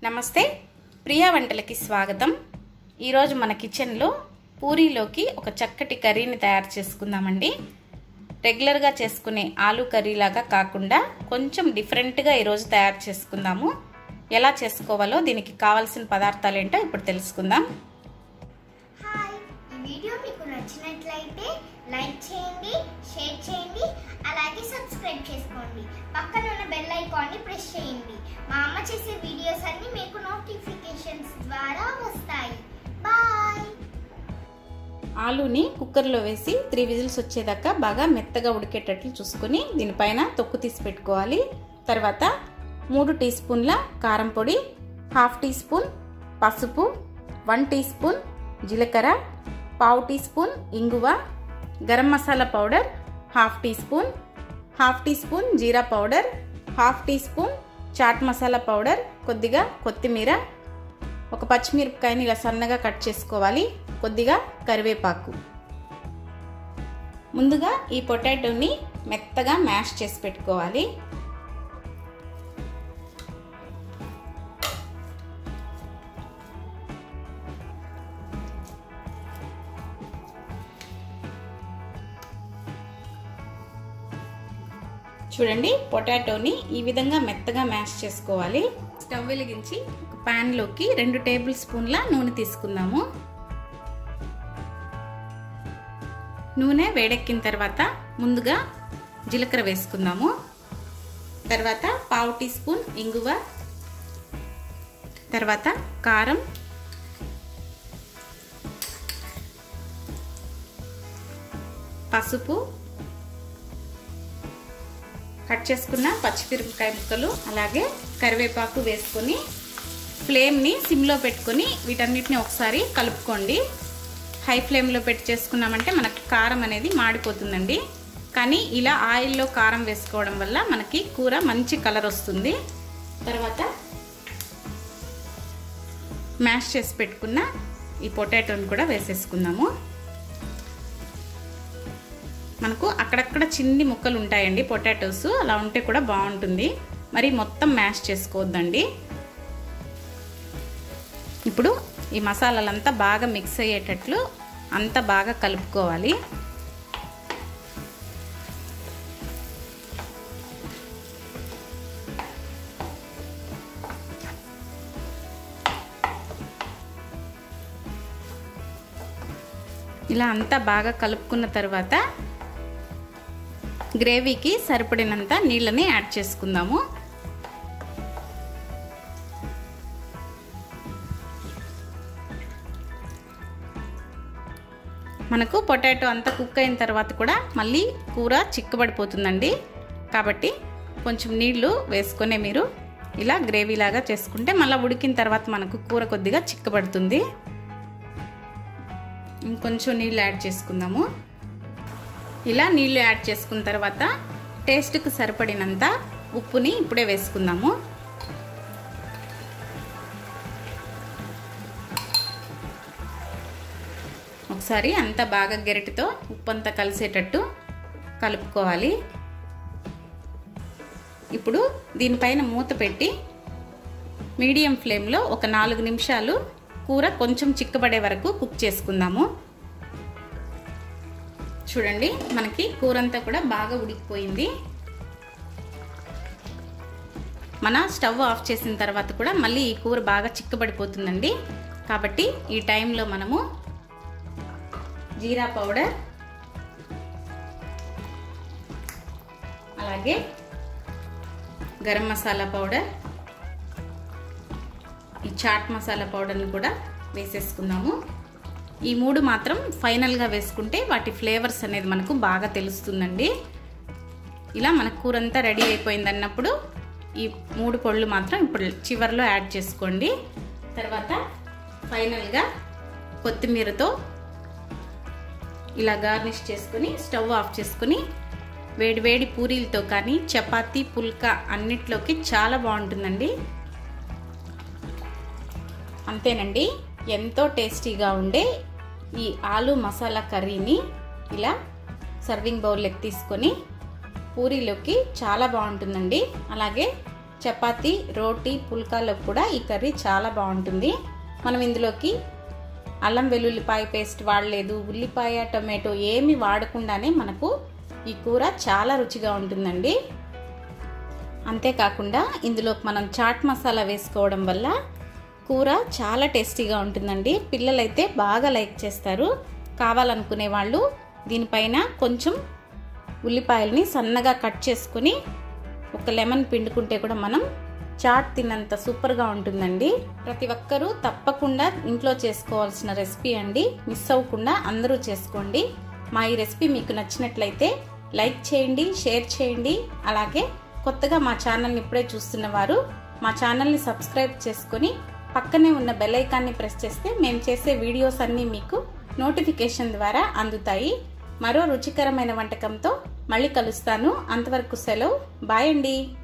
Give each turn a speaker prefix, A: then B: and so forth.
A: నమస్తే ప్రియా వంటలకి స్వాగతం ఈరోజు మన కిచెన్లో పూరీలోకి ఒక చక్కటి కర్రీని తయారు చేసుకుందామండి రెగ్యులర్గా చేసుకునే ఆలు కర్రీ లాగా కాకుండా కొంచెం డిఫరెంట్గా ఈరోజు తయారు చేసుకుందాము ఎలా చేసుకోవాలో దీనికి కావాల్సిన పదార్థాలు ఏంటో ఇప్పుడు తెలుసుకుందాం
B: హాయ్ ఈ వీడియో మీకు నచ్చినట్లయితే లైక్ చేయండి షేర్ చేయండి అలాగే సబ్స్క్రైబ్ చేసుకోండి పక్కన ఉన్న బెల్ ఐకాన్ని ప్రెస్ చేయండి మా అమ్మ చేసే వీడియోస్ అన్ని మీకు నోటిఫికేషన్స్ ద్వారా వస్తాయి బాయ్
A: ఆలుని కుక్కర్లో వేసి త్రీ విజిల్స్ వచ్చేదాకా బాగా మెత్తగా ఉడికేటట్లు చూసుకుని దీనిపైన తొక్కు తీసి పెట్టుకోవాలి తర్వాత మూడు టీ స్పూన్ల కారం పొడి హాఫ్ టీ స్పూన్ పసుపు వన్ టీ స్పూన్ జీలకర్ర పావు టీ స్పూన్ ఇంగువ garam masala powder half teaspoon half teaspoon jeera powder half teaspoon chaat masala powder కొద్దిగా కొత్తిమీర ఒక పచ్చిమిరపకాయని ఇలా సన్నగా కట్ చేసుకోవాలి కొద్దిగా కరివేపాకు ముందుగా ఈ పొటాటోని మెత్తగా మ్యాష్ చేసి పెట్టుకోవాలి చూడండి పొటాటోని ఈ విధంగా మెత్తగా మ్యాష్ చేసుకోవాలి స్టవ్ వెలిగించి ఒక ప్యాన్లోకి రెండు టేబుల్ స్పూన్ల నూనె తీసుకుందాము నూనె వేడెక్కిన తర్వాత ముందుగా జీలకర్ర వేసుకుందాము తర్వాత పావు టీ స్పూన్ ఇంగువ తర్వాత కారం పసుపు కట్ చేసుకున్న పచ్చిమిరపకాయ ముక్కలు అలాగే కరివేపాకు వేసుకొని ఫ్లేమ్ని సిమ్లో పెట్టుకొని వీటన్నిటిని ఒకసారి కలుపుకోండి హై ఫ్లేమ్లో పెట్టి చేసుకున్నామంటే మనకు కారం అనేది మాడిపోతుందండి కానీ ఇలా ఆయిల్లో కారం వేసుకోవడం వల్ల మనకి కూర మంచి కలర్ వస్తుంది తర్వాత మ్యాష్ చేసి పెట్టుకున్న ఈ పొటాటోని కూడా వేసేసుకుందాము మనకు అక్కడక్కడ చిన్ని ముక్కలు ఉంటాయండి పొటాటోస్ అలా ఉంటే కూడా బాగుంటుంది మరి మొత్తం మ్యాష్ చేసుకోవద్దండి ఇప్పుడు ఈ మసాలాలంతా బాగా మిక్స్ అయ్యేటట్లు అంతా బాగా కలుపుకోవాలి ఇలా అంతా బాగా కలుపుకున్న తర్వాత గ్రేవీకి సరిపడినంత నీళ్ళని యాడ్ చేసుకుందాము మనకు పొటాటో అంతా కుక్ అయిన తర్వాత కూడా మళ్ళీ కూర చిక్కబడిపోతుందండి కాబట్టి కొంచెం నీళ్లు వేసుకునే మీరు ఇలా గ్రేవీ లాగా చేసుకుంటే మళ్ళీ ఉడికిన తర్వాత మనకు కూర కొద్దిగా చిక్కబడుతుంది ఇంకొంచెం నీళ్ళు యాడ్ చేసుకుందాము ఇలా నీళ్లు యాడ్ చేసుకున్న తర్వాత టేస్ట్కి సరిపడినంత ఉప్పుని ఇప్పుడే వేసుకుందాము ఒకసారి అంతా బాగా గెరటితో ఉప్పు అంతా కలిసేటట్టు కలుపుకోవాలి ఇప్పుడు దీనిపైన మూత పెట్టి మీడియం ఫ్లేమ్లో ఒక నాలుగు నిమిషాలు కూర కొంచెం చిక్కబడే వరకు కుక్ చేసుకుందాము చూడండి మనకి కూర అంతా కూడా బాగా ఉడికిపోయింది మన స్టవ్ ఆఫ్ చేసిన తర్వాత కూడా మళ్ళీ ఈ కూర బాగా చిక్కబడిపోతుందండి కాబట్టి ఈ టైంలో మనము జీరా పౌడర్ అలాగే గరం మసాలా పౌడర్ ఈ చాట్ మసాలా పౌడర్ని కూడా వేసేసుకుందాము ఈ మూడు మాత్రం ఫైనల్గా వేసుకుంటే వాటి ఫ్లేవర్స్ అనేది మనకు బాగా తెలుస్తుందండి ఇలా మన కూర అంతా రెడీ అయిపోయింది అన్నప్పుడు ఈ మూడు పొళ్ళు మాత్రం ఇప్పుడు చివరిలో యాడ్ చేసుకోండి తర్వాత ఫైనల్గా కొత్తిమీరతో ఇలా గార్నిష్ చేసుకొని స్టవ్ ఆఫ్ చేసుకొని వేడివేడి పూరీలతో కానీ చపాతీ పుల్కా అన్నిట్లోకి చాలా బాగుంటుందండి అంతేనండి ఎంతో టేస్టీగా ఉండే ఈ ఆలు మసాలా కర్రీని ఇలా సర్వింగ్ బౌల్లోకి తీసుకొని పూరీలోకి చాలా బాగుంటుందండి అలాగే చపాతి రోటీ పుల్కాలో కూడా ఈ కర్రీ చాలా బాగుంటుంది మనం ఇందులోకి అల్లం వెల్లుల్లిపాయ పేస్ట్ వాడలేదు ఉల్లిపాయ టొమాటో ఏమి వాడకుండానే మనకు ఈ కూర చాలా రుచిగా ఉంటుందండి అంతేకాకుండా ఇందులోకి మనం చాట్ మసాలా వేసుకోవడం వల్ల కూర చాలా టేస్టీగా ఉంటుందండి పిల్లలైతే బాగా లైక్ చేస్తారు కావాలనుకునే వాళ్ళు దీనిపైన కొంచెం ఉల్లిపాయల్ని సన్నగా కట్ చేసుకుని ఒక లెమన్ పిండుకుంటే కూడా మనం చాట్ తిన్నంత సూపర్గా ఉంటుందండి ప్రతి ఒక్కరూ తప్పకుండా ఇంట్లో చేసుకోవాల్సిన రెసిపీ అండి మిస్ అవ్వకుండా అందరూ చేసుకోండి మా ఈ రెసిపీ మీకు నచ్చినట్లయితే లైక్ చేయండి షేర్ చేయండి అలాగే కొత్తగా మా ఛానల్ని ఇప్పుడే చూస్తున్న వారు మా ఛానల్ని సబ్స్క్రైబ్ చేసుకొని పక్కనే ఉన్న బెల్ ఐకాన్ని ప్రెస్ చేస్తే మేము చేసే వీడియోస్ అన్నీ మీకు నోటిఫికేషన్ ద్వారా అందుతాయి మరో రుచికరమైన వంటకంతో మళ్ళీ కలుస్తాను అంతవరకు సెలవు బాయ్ అండి